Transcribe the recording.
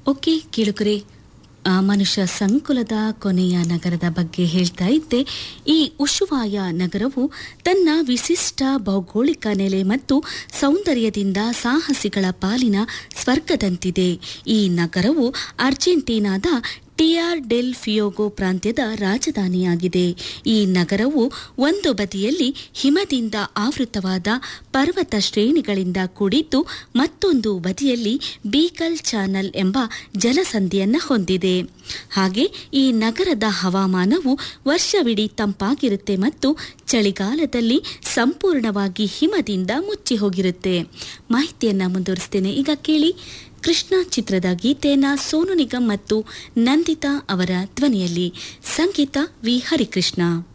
okay ಕೇಳುಕರೆ ಆ ಮನುಷ್ಯ ಸಂಕುಲದ ಕೊನೆಯ ನಗರದ ಬಗ್ಗೆ ಹೇಳ್ತಾ ಇದ್ದೆ ಈ ಉಶುವಾಯ ನಗರವು ತನ್ನ ವಿಶಿಷ್ಟ ಭೌಗೋಳಿಕ ನೆಲೆ ಮತ್ತು ಸೌಂದರ್ಯದಿಂದ ಸಾಹಸಿಗಳ ಪಾಲಿನ ಸ್ವರ್ಗದಂತಿದೆ ಈ ನಗರವು ಅರ್ಜೆಂಟೀನಾದ ಟಿಯಾರ್ ಡೆಲ್ ಫಿಯೋಗೋ ಪ್ರಾಂತ್ಯದ ರಾಜಧಾನಿಯಾಗಿದೆ ಈ ನಗರವು ಒಂದು ಬದಿಯಲ್ಲಿ ಹಿಮದಿಂದ ಆವೃತವಾದ ಪರ್ವತ ಶ್ರೇಣಿಗಳಿಂದ ಕೂಡಿದ್ದು ಮತ್ತೊಂದು ಬದಿಯಲ್ಲಿ ಬೀಕಲ್ ಚಾನಲ್ ಎಂಬ ಜಲಸಂಧಿಯನ್ನು ಹೊಂದಿದೆ ಹಾಗೆ ಈ ನಗರದ ಹವಾಮಾನವು ವರ್ಷವಿಡೀ ತಂಪಾಗಿರುತ್ತೆ ಮತ್ತು ಚಳಿಗಾಲದಲ್ಲಿ ಸಂಪೂರ್ಣವಾಗಿ ಹಿಮದಿಂದ ಮುಚ್ಚಿ ಹೋಗಿರುತ್ತೆ ಮಾಹಿತಿಯನ್ನ ಮುಂದುವರಿಸ್ತೇನೆ ಈಗ ಕೇಳಿ ಕೃಷ್ಣ ಚಿತ್ರದ ಗೀತೆಯನ್ನ ಸೋನು ನಿಗಮ್ ಮತ್ತು ನಂದಿತಾ ಅವರ ಧ್ವನಿಯಲ್ಲಿ ಸಂಗೀತ ವಿ ಹರಿಕೃಷ್ಣ